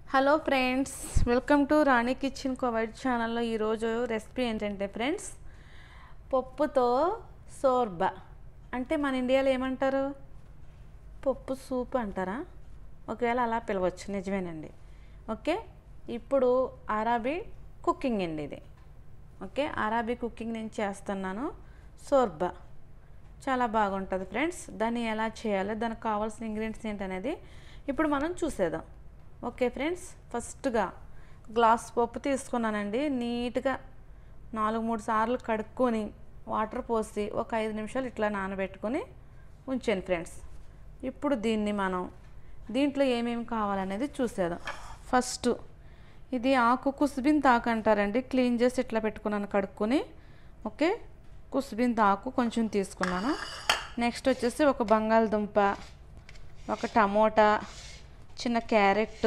hello friends welcome to Rani kitchen కోవైట్ ఛానల్లో ఈరోజు రెసిపీ ఏంటంటే ఫ్రెండ్స్ పప్పుతో సోర్బా అంటే మన ఇండియాలో ఏమంటారు పప్పు సూప్ అంటారా ఒకవేళ అలా పిలవచ్చు నిజమేనండి ఓకే ఇప్పుడు అరాబీ కుకింగ్ అండి ఇది ఓకే అరాబీ కుకింగ్ నేను చేస్తున్నాను సోర్బా చాలా బాగుంటుంది ఫ్రెండ్స్ దాన్ని ఎలా చేయాలో దానికి కావాల్సిన ఇంగ్రీడియంట్స్ ఏంటనేది ఇప్పుడు మనం చూసేద్దాం ఓకే ఫ్రెండ్స్ ఫస్ట్గా గ్లాస్ పప్పు తీసుకున్నానండి నీట్గా నాలుగు మూడు సార్లు కడుక్కొని వాటర్ పోసి ఒక ఐదు నిమిషాలు ఇట్లా నానబెట్టుకొని ఉంచాను ఫ్రెండ్స్ ఇప్పుడు దీన్ని మనం దీంట్లో ఏమేమి కావాలనేది చూసేద్దాం ఫస్ట్ ఇది ఆకు కుసుబింత ఆకు అంటారండి క్లీన్ చేసి ఇట్లా పెట్టుకున్నాను కడుక్కొని ఓకే కుసుబింత ఆకు కొంచెం తీసుకున్నాను నెక్స్ట్ వచ్చేసి ఒక బంగాళదుంప ఒక టమోటా చిన్న క్యారెట్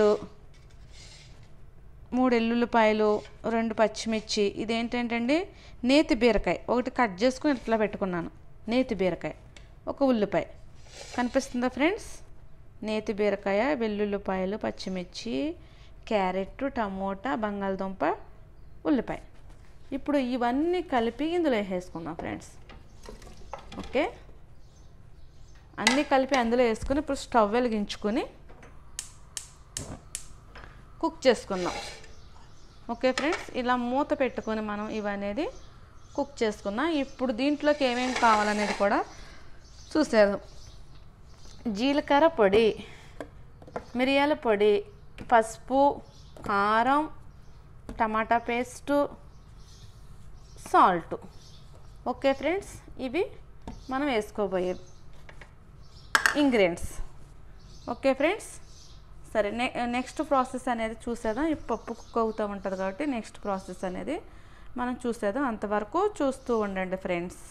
మూడు ఎల్లుల్లిపాయలు రెండు పచ్చిమిర్చి ఇదేంటంటే నేతి బీరకాయ ఒకటి కట్ చేసుకుని ఇట్లా పెట్టుకున్నాను నేతి బీరకాయ ఒక ఉల్లిపాయ కనిపిస్తుందా ఫ్రెండ్స్ నేతి బీరకాయ వెల్లుల్లిపాయలు పచ్చిమిర్చి క్యారెట్ టమోటా బంగాళదుంప ఉల్లిపాయ ఇప్పుడు ఇవన్నీ కలిపి ఇందులో వేసేసుకుందాం ఫ్రెండ్స్ ఓకే అన్నీ కలిపి అందులో వేసుకుని ఇప్పుడు స్టవ్ వెలిగించుకొని కుక్ చేసుకుందాం ఓకే ఫ్రెండ్స్ ఇలా మూత పెట్టుకొని మనం ఇవనేది కుక్ చేసుకుందాం ఇప్పుడు దీంట్లోకి ఏమేమి కావాలనేది కూడా చూసేద్దాం జీలకర్ర పొడి మిరియాల పొడి పసుపు కారం టమాటా పేస్టు సాల్ట్ ఓకే ఫ్రెండ్స్ ఇవి మనం వేసుకోబోయే ఇంగ్రీడియంట్స్ ఓకే ఫ్రెండ్స్ సరే నె నెక్స్ట్ ప్రాసెస్ అనేది చూసేద్దాం ఈ పప్పు కుక్ అవుతూ ఉంటుంది కాబట్టి నెక్స్ట్ ప్రాసెస్ అనేది మనం చూసేద్దాం అంతవరకు చూస్తూ ఉండండి ఫ్రెండ్స్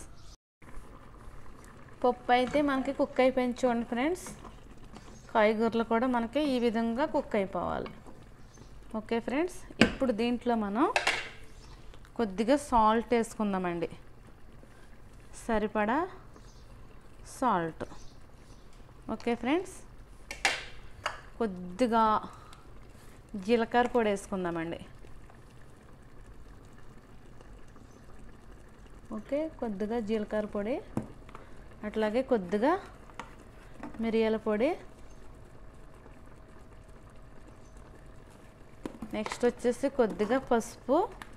పప్పు అయితే మనకి కుక్ అయిపోయింది చూడండి ఫ్రెండ్స్ కాయగూరలు కూడా మనకి ఈ విధంగా కుక్ అయిపోవాలి ఓకే ఫ్రెండ్స్ ఇప్పుడు దీంట్లో మనం కొద్దిగా సాల్ట్ వేసుకుందామండి సరిపడా సాల్ట్ ఓకే ఫ్రెండ్స్ కొద్దిగా జీలకర్ర పొడి వేసుకుందామండి ఓకే కొద్దిగా జీలకర్ర పొడి అట్లాగే కొద్దిగా మిరియాల పొడి నెక్స్ట్ వచ్చేసి కొద్దిగా పసుపు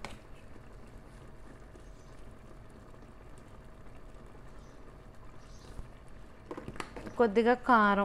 కొద్దిగా కారం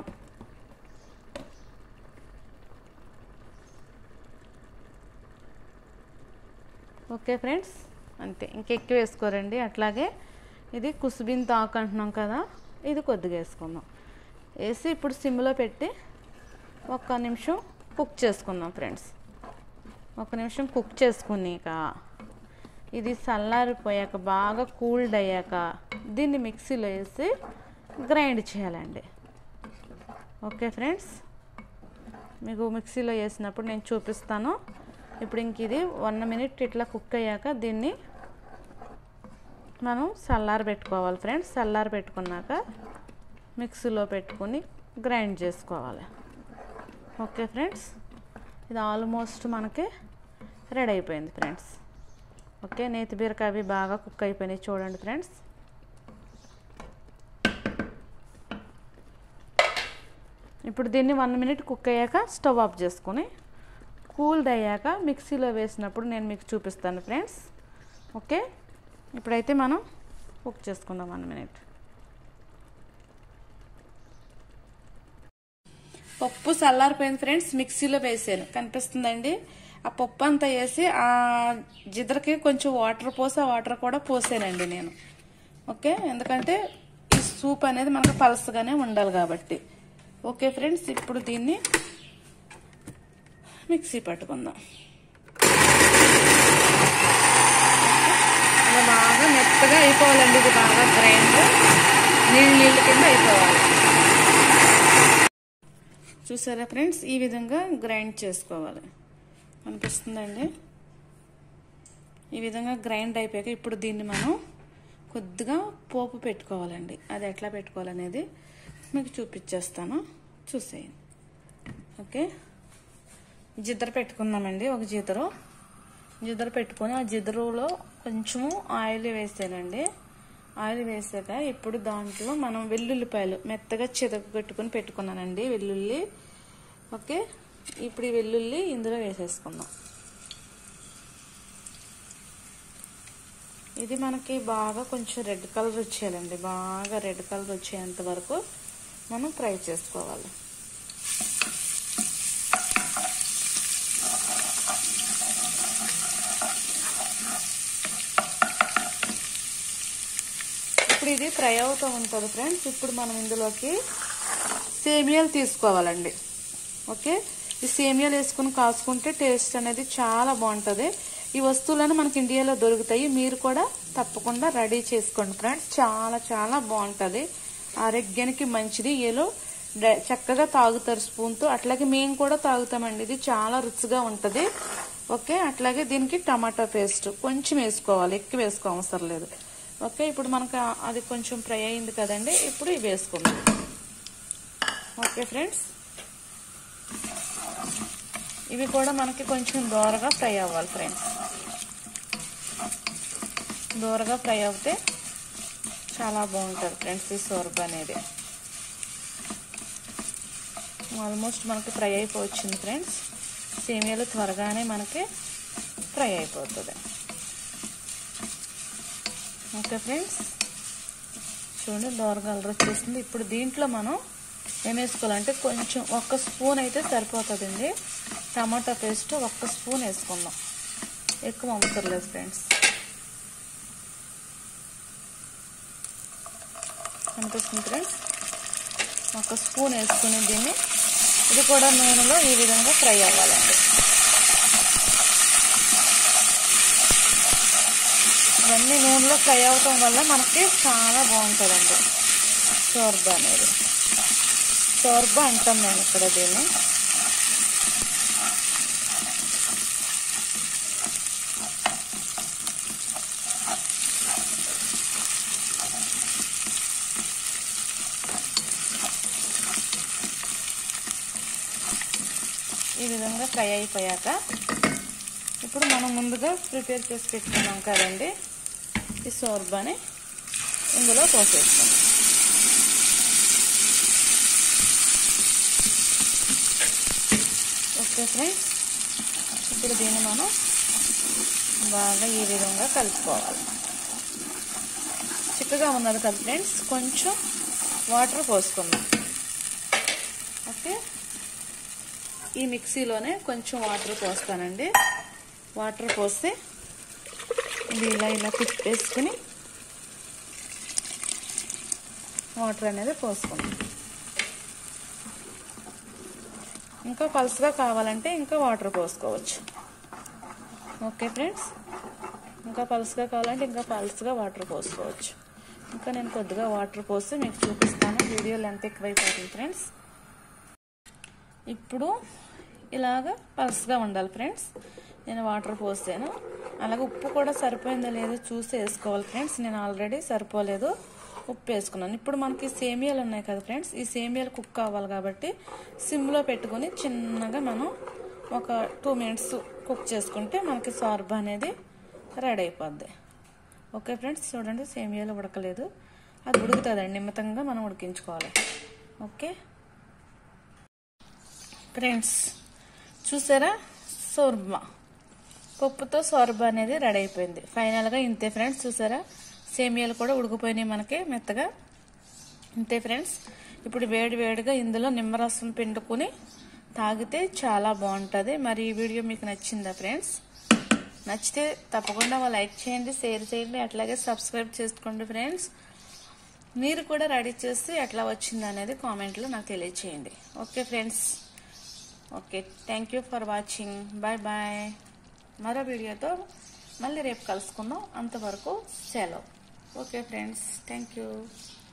ఓకే ఫ్రెండ్స్ అంతే ఇంకెక్కువ వేసుకోరండి అట్లాగే ఇది కుసుబింత ఆకు అంటున్నాం కదా ఇది కొద్దిగా వేసుకుందాం వేసి ఇప్పుడు సిమ్లో పెట్టి ఒక్క నిమిషం కుక్ చేసుకుందాం ఫ్రెండ్స్ ఒక నిమిషం కుక్ చేసుకున్నాక ఇది చల్లారిపోయాక బాగా కూల్డ్ అయ్యాక దీన్ని మిక్సీలో వేసి గ్రైండ్ చేయాలండి ఓకే ఫ్రెండ్స్ మీకు మిక్సీలో వేసినప్పుడు నేను చూపిస్తాను ఇప్పుడు ఇంక ఇది వన్ మినిట్ ఇట్లా కుక్ అయ్యాక దీన్ని మనం చల్లారి పెట్టుకోవాలి ఫ్రెండ్స్ చల్లారి పెట్టుకున్నాక మిక్సీలో పెట్టుకుని గ్రైండ్ చేసుకోవాలి ఓకే ఫ్రెండ్స్ ఇది ఆల్మోస్ట్ మనకి రెడీ అయిపోయింది ఫ్రెండ్స్ ఓకే నేతి బీరకాయ అవి బాగా కుక్ అయిపోయినాయి చూడండి ఫ్రెండ్స్ ఇప్పుడు దీన్ని వన్ మినిట్ కుక్ అయ్యాక స్టవ్ ఆఫ్ చేసుకొని కూల్డ్ అయ్యాక మిక్సీలో వేసినప్పుడు నేను మీకు చూపిస్తాను ఫ్రెండ్స్ ఓకే ఇప్పుడైతే మనం కుక్ చేసుకుందాం వన్ మినిట్ పప్పు చల్లారిపోయింది ఫ్రెండ్స్ మిక్సీలో వేసాను కనిపిస్తుందండి ఆ పప్పు అంతా వేసి ఆ జిద్దరకి కొంచెం వాటర్ పోసి ఆ వాటర్ కూడా పోసానండి నేను ఓకే ఎందుకంటే ఈ సూప్ అనేది మనకు పలసగానే ఉండాలి కాబట్టి ఓకే ఫ్రెండ్స్ ఇప్పుడు దీన్ని మిక్సీ పట్టుకుందాం అలా బాగా మెత్తగా అయిపోవాలండి ఇది బాగా గ్రైండ్ నీళ్ళు నీళ్ళ కింద అయిపోవాలి చూసారా ఫ్రెండ్స్ ఈ విధంగా గ్రైండ్ చేసుకోవాలి అనిపిస్తుందండి ఈ విధంగా గ్రైండ్ అయిపోయాక ఇప్పుడు దీన్ని మనం కొద్దిగా పోపు పెట్టుకోవాలండి అది ఎట్లా పెట్టుకోవాలనేది మీకు చూపించేస్తాను చూసేయండి ఓకే జిద్దరు పెట్టుకుందామండి ఒక జిద్దరు జిద్దరు పెట్టుకొని ఆ జిద్దరులో కొంచెము ఆయిల్ వేసానండి ఆయిల్ వేసాక ఇప్పుడు దాంట్లో మనం వెల్లుల్లిపాయలు మెత్తగా చితక పెట్టుకుని పెట్టుకున్నానండి వెల్లుల్లి ఓకే ఇప్పుడు ఈ వెల్లుల్లి ఇందులో వేసేసుకుందాం ఇది మనకి బాగా కొంచెం రెడ్ కలర్ వచ్చేయాలండి బాగా రెడ్ కలర్ వచ్చేంత వరకు మనం ఫ్రై చేసుకోవాలి ఇప్పుడు ఇది ఫ్రై అవుతూ ఉంటుంది ఫ్రెండ్స్ ఇప్పుడు మనం ఇందులోకి సేమియాలు తీసుకోవాలండి ఓకే ఈ సేమియాలు వేసుకుని కాసుకుంటే టేస్ట్ అనేది చాలా బాగుంటుంది ఈ వస్తువులను మనకి ఇండియాలో దొరుకుతాయి మీరు కూడా తప్పకుండా రెడీ చేసుకోండి ఫ్రెండ్స్ చాలా చాలా బాగుంటుంది ఆరోగ్యానికి మంచిది ఏలో చక్కగా తాగుతారు స్పూన్తో అట్లాగే మేము కూడా తాగుతామండి ఇది చాలా రుచిగా ఉంటుంది ఓకే అట్లాగే దీనికి టమాటా పేస్ట్ కొంచెం వేసుకోవాలి ఎక్కువ వేసుకో అవసరం లేదు ఓకే ఇప్పుడు మనకు అది కొంచెం ఫ్రై అయింది కదండి ఇప్పుడు ఇవి వేసుకుందాం ఓకే ఫ్రెండ్స్ ఇవి కూడా మనకి కొంచెం దోరగా ఫ్రై అవ్వాలి ఫ్రెండ్స్ దోరగా ఫ్రై అవుతే చాలా బాగుంటుంది ఫ్రెండ్స్ ఈ సోర్బ్ అనేది ఆల్మోస్ట్ మనకి ఫ్రై అయిపోవచ్చింది ఫ్రెండ్స్ సేమియాలు త్వరగానే మనకి ఫ్రై అయిపోతుంది ఓకే ఫ్రెండ్స్ చూడండి దోర కలర్ వచ్చేసింది ఇప్పుడు దీంట్లో మనం ఏం వేసుకోవాలంటే కొంచెం ఒక్క స్పూన్ అయితే సరిపోతుందండి టమాటా పేస్ట్ ఒక్క స్పూన్ వేసుకుందాం ఎక్కువ అవసరం ఫ్రెండ్స్ అనిపిస్తుంది ఫ్రెండ్స్ ఒక స్పూన్ వేసుకుని దీన్ని ఇది కూడా నూనెలో ఈ విధంగా ఫ్రై అవ్వాలండి ఇవన్నీ నూనెలో ఫ్రై అవటం వల్ల మనకి చాలా బాగుంటుందండి షోర్బా అనేది షోర్బా అంటాం మేము ఇక్కడ దీన్ని ఈ విధంగా ఫ్రై అయిపోయాక ఇప్పుడు మనం ముందుగా ప్రిపేర్ చేసి పెట్టుకున్నాం కదండి ఈ సోర్బాని ఇందులో పోసేస్తాం ఓకే ఫ్రెండ్స్ ఇప్పుడు దీన్ని మనం బాగా ఈ విధంగా కలుపుకోవాలి చిక్కగా ఉన్నది కదా ఫ్రెండ్స్ కొంచెం వాటర్ పోసుకుందాం ఓకే ఈ మిక్సీలోనే కొంచెం వాటర్ పోస్తానండి వాటర్ పోస్తే ఇది ఇలా ఇలా తిప్పేసుకుని వాటర్ అనేది పోసుకుందాం ఇంకా పలుసుగా కావాలంటే ఇంకా వాటర్ పోసుకోవచ్చు ఓకే ఫ్రెండ్స్ ఇంకా పలుసుగా కావాలంటే ఇంకా పలుసుగా వాటర్ పోసుకోవచ్చు ఇంకా నేను కొద్దిగా వాటర్ పోసి మీకు చూపిస్తాను వీడియో లెంత్ ఎక్కువైపోతుంది ఫ్రెండ్స్ ఇప్పుడు ఇలాగ పల్స్గా ఉండాలి ఫ్రెండ్స్ నేను వాటర్ పోసాను అలాగే ఉప్పు కూడా సరిపోయిందో లేదో చూసి వేసుకోవాలి ఫ్రెండ్స్ నేను ఆల్రెడీ సరిపోలేదు ఉప్పు వేసుకున్నాను ఇప్పుడు మనకి సేమియాలు ఉన్నాయి కదా ఫ్రెండ్స్ ఈ సేమియాలు కుక్ కావాలి కాబట్టి సిమ్లో పెట్టుకొని చిన్నగా మనం ఒక టూ మినిట్స్ కుక్ చేసుకుంటే మనకి సార్బ్ అనేది రెడీ అయిపోద్ది ఓకే ఫ్రెండ్స్ చూడండి సేమియాలు ఉడకలేదు అది ఉడుకుతుందండి నిమ్మతంగా మనం ఉడికించుకోవాలి ఓకే ఫ్రెండ్స్ చూసారా సోర్బా పప్పుతో సోర్బా అనేది రెడీ అయిపోయింది ఫైనల్గా ఇంతే ఫ్రెండ్స్ చూసారా సేమియాలు కూడా ఉడికిపోయినాయి మనకి మెత్తగా ఇంతే ఫ్రెండ్స్ ఇప్పుడు వేడి వేడిగా ఇందులో నిమ్మరసం పిండుకొని తాగితే చాలా బాగుంటుంది మరి ఈ వీడియో మీకు నచ్చిందా ఫ్రెండ్స్ నచ్చితే తప్పకుండా లైక్ చేయండి షేర్ చేయండి అట్లాగే సబ్స్క్రైబ్ చేసుకోండి ఫ్రెండ్స్ మీరు కూడా రెడీ చేసి ఎట్లా వచ్చింది అనేది కామెంట్లో నాకు తెలియచేయండి okay friends okay thank you for watching bye bye మరో వీడియోతో మళ్ళీ రేపు కలుసుకుందాం అంతవరకు సెలవు ఓకే ఫ్రెండ్స్ థ్యాంక్ యూ